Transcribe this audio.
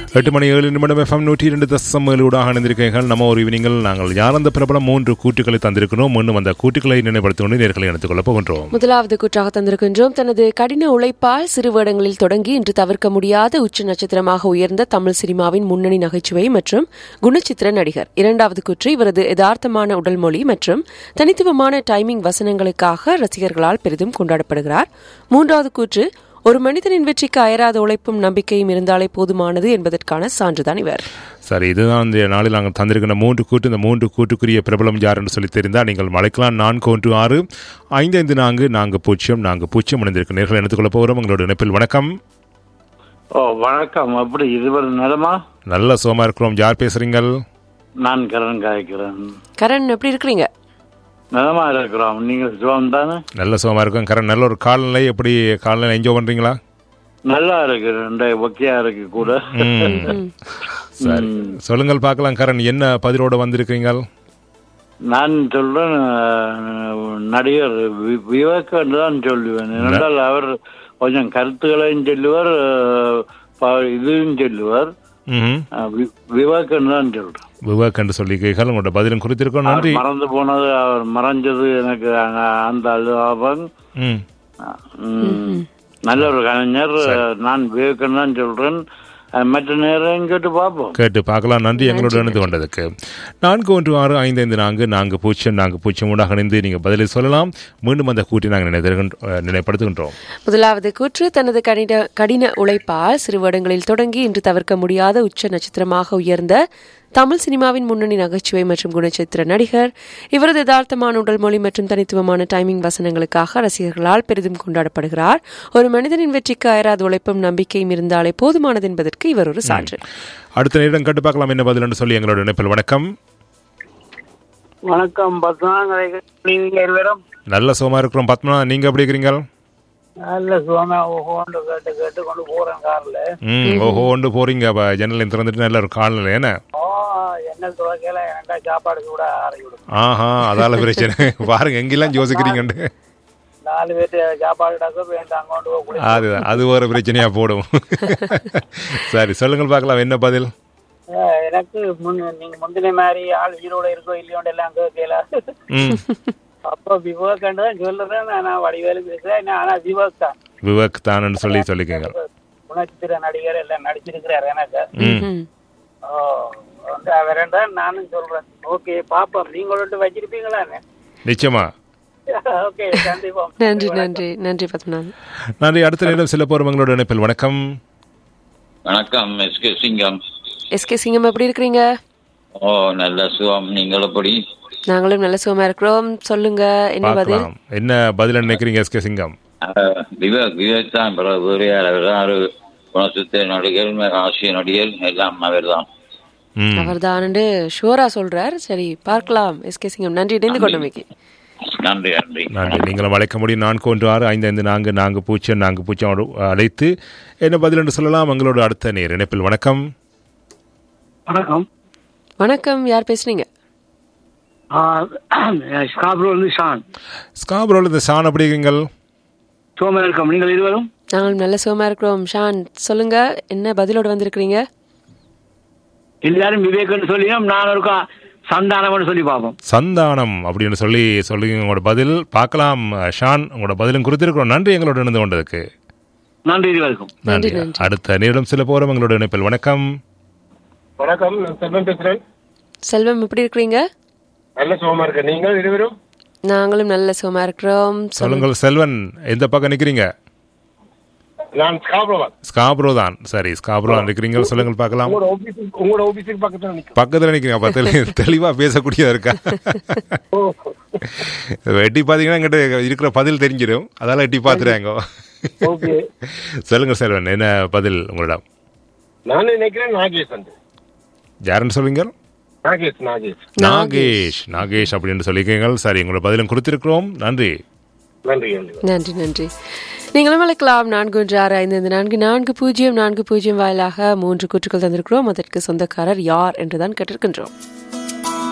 எட்டு மணி ஏழு நிமிடம் எஃப்எம் நூற்றி இரண்டு தசம் ஏழுடாக இணைந்திருக்கீர்கள் நம்ம ஒரு ஈவினிங்கில் நாங்கள் யார் அந்த பிரபலம் மூன்று கூட்டுகளை தந்திருக்கிறோம் மீண்டும் அந்த கூட்டுகளை நினைப்படுத்திக் கொண்டு நேர்களை எடுத்துக் கொள்ளப் போகின்றோம் முதலாவது கூற்றாக தந்திருக்கின்றோம் தனது கடின உழைப்பால் சிறு வேடங்களில் தொடங்கி இன்று தவிர்க்க முடியாத உச்ச நட்சத்திரமாக உயர்ந்த தமிழ் சினிமாவின் முன்னணி நகைச்சுவை மற்றும் குணச்சித்திர நடிகர் இரண்டாவது கூற்று இவரது யதார்த்தமான உடல் மொழி மற்றும் தனித்துவமான டைமிங் வசனங்களுக்காக ரசிகர்களால் பெரிதும் கொண்டாடப்படுகிறார் மூன்றாவது கூற்று ஒரு மனிதனின் வெற்றிக்கு அயராத உழைப்பும் நம்பிக்கையும் இருந்தாலே போதுமானது என்பதற்கான சான்றுதான் இவர் சரி இதுதான் இந்த நாளில் நாங்கள் தந்திருக்கிற மூன்று கூட்டு இந்த மூன்று கூட்டுக்குரிய பிரபலம் யார் என்று சொல்லி தெரிந்தால் நீங்கள் மலைக்கலாம் நான்கு ஒன்று ஆறு ஐந்து ஐந்து நான்கு நான்கு பூஜ்ஜியம் நான்கு பூஜ்ஜியம் இணைந்திருக்க நேர்களை எடுத்துக்கொள்ளப் போகிறோம் உங்களோட இணைப்பில் வணக்கம் ஓ வணக்கம் அப்படி இதுவரை நிலமா நல்ல சோமா இருக்கிறோம் யார் பேசுறீங்கள் நான் கரண் காய்க்கிறேன் கரண் எப்படி இருக்கிறீங்க நிலமா இருக்கிறோம் நீங்க சுகம் தானே நல்ல சோமா இருக்கும் கரண் நல்ல ஒரு காலநிலை எப்படி காலநிலை என்ஜாய் பண்றீங்களா நல்லா இருக்கு ரெண்டு ஒக்கையா இருக்கு கூட ம். சரி சொல்லுங்கள் பார்க்கலாம் கரண் என்ன பதிலோட வந்திருக்கீங்கள் நான் சொல்றேன் அஹ், நடிகர் வி- விவேக் தான் சொல்லுவேன் என்றால் அவர் கொஞ்சம் கருத்துக்களையும் சொல்லுவார் அஹ், ப- இதுவும் சொல்லுவார் ம் அஹ், வி- விவேக் தான் சொல்றேன் விவேக் என்று சொல்லிக்கிறீர்கள் உங்களோட பதிலும் குறித்திருக்கோம் அவர் நன்றி மறந்து போனது அவர் மறைஞ்சது எனக்கு அங்க- அந்த அலுவலகம் ம் ம். நல்ல ஒரு கலைஞர் நான் விவேகன் தான் சொல்றேன் அஹ், மற்ற நேரம் கேட்டு பார்ப்போம் கேட்டு பார்க்கலாம் நன்றி எங்களோட இணைந்து கொண்டதுக்கு நான்கு ஒன்று ஆறு ஐந்து ஐந்து நான்கு நான்கு பூஜ்ஜியம் நான்கு பூஜ்ஜியம் ஊடாக இணைந்து நீங்கள் பதிலை சொல்லலாம் மீண்டும் அந்த கூட்டி நாங்கள் நினைத்திருக்கின்ற- நினைப்படுத்துகின்றோம் முதலாவது கூற்று தனது கடின கடின உழைப்பால் சிறு வருடங்களில் தொடங்கி இன்று தவிர்க்க முடியாத உச்ச நட்சத்திரமாக உயர்ந்த தமிழ் சினிமாவின் முன்னணி நகைச்சுவை மற்றும் குணச்சித்திர நடிகர் இவரது யதார்த்தமான உடல் மொழி மற்றும் தனித்துவமான டைமிங் வசனங்களுக்காக ரசிகர்களால் பெரிதும் கொண்டாடப்படுகிறார் ஒரு மனிதனின் வெற்றிக்கு அயராத உழைப்பும் நம்பிக்கையும் இருந்தாலே போதுமானது என்பதற்கு இவர் ஒரு சான்று அடுத்த நேரம் கேட்டு பார்க்கலாம் என்ன பதில் என்று சொல்லி எங்களோட இணைப்பில் வணக்கம் வணக்கம் பத்மா நீங்க இருவரும் நல்ல சோமா இருக்கிறோம் பத்மனா நீங்க எப்படி இருக்கிறீங்க நல்ல சுகமா ஓஹோண்டு கேட்டு கேட்டு கொண்டு போறேன் கார்ல ம் ஓஹோ ஒன்று போறீங்க அப்ப ஜன்னலையும் திறந்துட்டு நல்ல ஒரு காலநிலை என்ன ஓ என்ன துவக்கையில எனக்கா சாப்பாடு கூட ஆரம்பி விடும் ஆஹா அதால பிரச்சனை பாருங்க எங்கெல்லாம் யோசிக்கிறீங்கன்னு நாலு பேர்த்து சாப்பாடு டாக்க வேண்டாம் அங்கோண்டு போய் குடி அது அது ஒரு பிரச்சனையா போடும் சரி சொல்லுங்கள் பார்க்கலாம் என்ன பதில் அஹ் எனக்கு முன் நீங்க முந்தின மாதிரி ஆள் உயிரோட இருக்கோ இல்லையோண்டு எல்லாம் கேட்கல ம் அப்போ விவேகண்டு தான் சொல்றேன் நான் வடிவேலு பேசுறேன் ஆனா விவேக் தான் விவேக் தான்னு சொல்லி சொல்லிக்கங்க குணச்சித்திர நடிகர் எல்லாம் நடிச்சிருக்கிறார் எனக்கு ம்ஹும். ஓ வந்து அவரன் தான் நானும் சொல்றேன் ஓகே பாப்போம் நீங்களோட்டு வச்சிருப்பீங்களா நிச்சயமா ஓகே சந்திப்போம் நன்றி நன்றி நன்றி பத்மநாதன் நன்றி அடுத்த நேரம் சில போர் எங்களோட இணைப்பில் வணக்கம் வணக்கம் எஸ் கே சிங்கம் எஸ்கே சிங்கம் எப்படி இருக்கிறீங்க ஓ நல்ல சுகம் நீங்கள் எப்படி நாங்களும் நல்ல சுகமா இருக்கிறோம் சொல்லுங்க என்ன பதில் பார்க்கலாம் என்ன பதில் நினைக்கிறீங்க எஸ் கே சிங்கம் அஹ், விவேக் விவேக் தான் பிறகு வேறு யார் அவர் தான் ஒரு குணசுத்த நடிகர் மிக ஆசிய நடிகர் எல்லாம் அவர் தான் ம் அவர்தான்னு ஷோரா சொல்றார் சரி பார்க்கலாம் எஸ்கே சிங்கம் நன்றி இணைந்து கொண்டமைக்கு நன்றி நன்றி நன்றி நீங்களும் அழைக்க முடியும் நான்கு ஒன்று ஆறு ஐந்து ஐந்து நான்கு நான்கு பூஜ்ஜியம் நான்கு பூஜ்ஜியம் அழைத்து என்ன பதில் என்று சொல்லலாம் எங்களோட அடுத்த நேர் இணைப்பில் வணக்கம் வணக்கம் வணக்கம் யார் பேசுறீங்க ஸ்காப்ரோ வந்து ஷான் ஸ்காப்ரோல் இந்த ஷான் அப்படி இருக்கீங்கள் சோம இருக்கோம் நீங்கள் இருவரும் நாங்களும் நல்ல சுகமா இருக்கிறோம் ஷான் சொல்லுங்க என்ன பதிலோட வந்திருக்கிறீங்க எல்லாரும் விவேக்னு சொல்லியும் நான் இருக்கா சந்தானம்னு சொல்லி பார்ப்போம் சந்தானம் அப்படின்னு சொல்லி சொல்லுங்க உங்களோட பதில் பார்க்கலாம் ஷான் உங்களோட பதிலும் குறித்திருக்கிறோம் நன்றி எங்களோட இணைந்து கொண்டதுக்கு நன்றி இருவருக்கும் நன்றி நன்றி. அடுத்த நேரம் சில போறோம் எங்களோட இணைப்பில் வணக்கம் வணக்கம் நான் செல்வன் பேசுறேன் செல்வம் எப்படி இருக்கிறீங்க நல்ல சுகமா இருக்கேன் நீங்கள் இருவரும் நாங்களும் நல்ல சுகமா இருக்கிறோம் சொல்லுங்கள் செல்வன் எந்த பக்கம் நிக்கிறீங்க நான் ஸ்காப்ரோவான் ஸ்காப்ரோ தான் சரி ஸ்காப்ரோ இருக்கிறீங்க சொல்லுங்கள் பார்க்கலாம் உங்களோட ஆபீஸுக்கு உங்களோட ஆபீஸுக்கு பக்கத்துல நிக்கிறேன் பக்கத்துல நிக்கிறீங்க அப்ப தெளி- தெளிவா பேசக்கூடியதா இருக்கா எட்டி பாத்தீங்கன்னா எங்கிட்ட இருக்கிற பதில் தெரிஞ்சிடும் அதால எட்டி பாத்துறாங்க ஓகே சொல்லுங்க செல்வன் என்ன பதில் உங்களிடம் நான் நினைக்கிறேன் நாகேஷ் வந்து யாருன்னு சொல்லுங்க நாகேஷ் நாகேஷ் நாகேஷ் நாகேஷ் அப்படின்னு சொல்லிக்கீங்க சரி உங்களோட பதிலும் கொடுத்திருக்கிறோம் நன்றி நன்றி நன்றி நன்றி நன்றி நீங்களும் அழைக்கலாம் நான்கு ஒன்று ஆறு ஐந்து ஐந்து நான்கு நான்கு பூஜ்ஜியம் நான்கு பூஜ்ஜியம் வாயிலாக மூன்று கூற்றுக்கள் தந்திருக்கிறோம் அதற்கு சொந்தக்காரர் யார் என்றுதான் கேட்டிருக்கின்றோம்